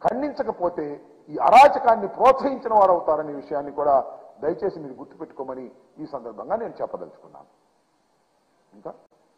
ఖండించకపోతే ఈ అరాచకాన్ని ప్రోత్సహించిన వారు అవుతారనే విషయాన్ని కూడా దయచేసి మీరు గుర్తుపెట్టుకోమని ఈ సందర్భంగా నేను చెప్పదలుచుకున్నాను ఇంకా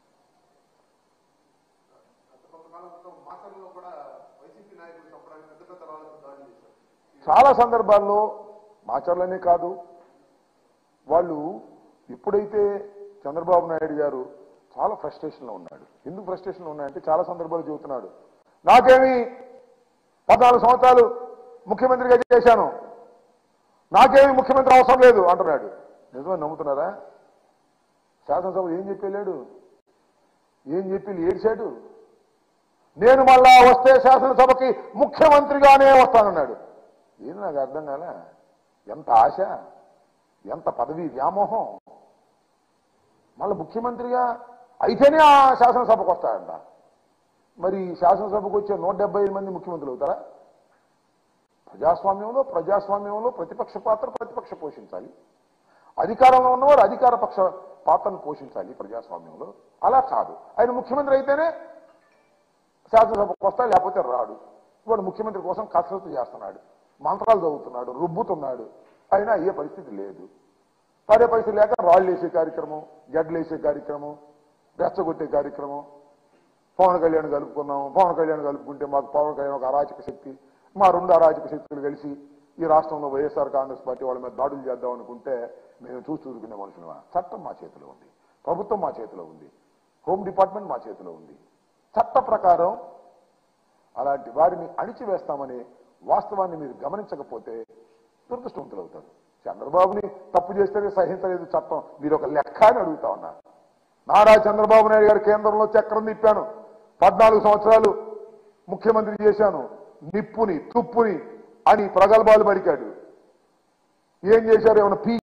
గత కొంతకాలం క్రితం మాచర్లలో కూడా వైసీపీ నాయకులు చంపడానికి పెద్ద పెద్ద రాళ్లతో దాడి చేశారు చాలా సందర్భాల్లో మాచర్లనే కాదు వాళ్ళు ఎప్పుడైతే చంద్రబాబు నాయుడు గారు చాలా ఫ్రస్ట్రేషన్లో ఉన్నాడు ఎందుకు ఫ్రస్ట్రేషన్లో ఉన్నాయంటే చాలా సందర్భాలు చెబుతున్నాడు నాకేమి పద్నాలుగు సంవత్సరాలు ముఖ్యమంత్రిగా చేశాను నాకేమి ముఖ్యమంత్రి అవసరం లేదు అంటున్నాడు నిజమే నమ్ముతున్నారా శాసనసభ ఏం చెప్పలేడు ఏం చెప్పి ఏడ్చాడు నేను మళ్ళా వస్తే శాసనసభకి ముఖ్యమంత్రిగానే వస్తానన్నాడు ఏది నాకు అర్థం కాలే ఎంత ఆశ ఎంత పదవి వ్యామోహం మళ్ళీ ముఖ్యమంత్రిగా అయితేనే ఆ శాసనసభకు వస్తాడంట మరి శాసనసభకు వచ్చే నూట డెబ్బై ఐదు మంది ముఖ్యమంత్రులు అవుతారా ప్రజాస్వామ్యంలో ప్రజాస్వామ్యంలో ప్రతిపక్ష పాత్ర ప్రతిపక్ష పోషించాలి అధికారంలో ఉన్నవారు అధికార పక్ష పాత్రను పోషించాలి ప్రజాస్వామ్యంలో అలా కాదు ఆయన ముఖ్యమంత్రి అయితేనే శాసనసభకు వస్తాడు లేకపోతే రాడు వాడు ముఖ్యమంత్రి కోసం కసరత్తు చేస్తున్నాడు మంత్రాలు చదువుతున్నాడు రుబ్బుతున్నాడు అయినా అయ్యే పరిస్థితి లేదు పడే పరిస్థితి లేక రాళ్ళు వేసే కార్యక్రమం గడ్డలు వేసే కార్యక్రమం రెచ్చగొట్టే కార్యక్రమం పవన్ కళ్యాణ్ కలుపుకున్నాం పవన్ కళ్యాణ్ కలుపుకుంటే మాకు పవన్ కళ్యాణ్ ఒక అరాచక శక్తి మా రెండు అరాచక శక్తులు కలిసి ఈ రాష్ట్రంలో వైఎస్ఆర్ కాంగ్రెస్ పార్టీ వాళ్ళ మీద దాడులు చేద్దాం అనుకుంటే మేము చూసి చూసుకునే మనుషులమా చట్టం మా చేతిలో ఉంది ప్రభుత్వం మా చేతిలో ఉంది హోమ్ డిపార్ట్మెంట్ మా చేతిలో ఉంది చట్ట ప్రకారం అలాంటి వారిని అణిచివేస్తామనే వాస్తవాన్ని మీరు గమనించకపోతే దురదృష్టవంతులు అవుతారు చంద్రబాబుని తప్పు చేస్తేనే సహించలేదు చట్టం మీరు ఒక లెక్క అని అడుగుతా ఉన్నా నారా చంద్రబాబు నాయుడు గారు కేంద్రంలో చక్రం తిప్పాను పద్నాలుగు సంవత్సరాలు ముఖ్యమంత్రి చేశాను నిప్పుని తుప్పుని అని ప్రగల్భాలు పలికాడు ఏం చేశారు ఏమైనా పీ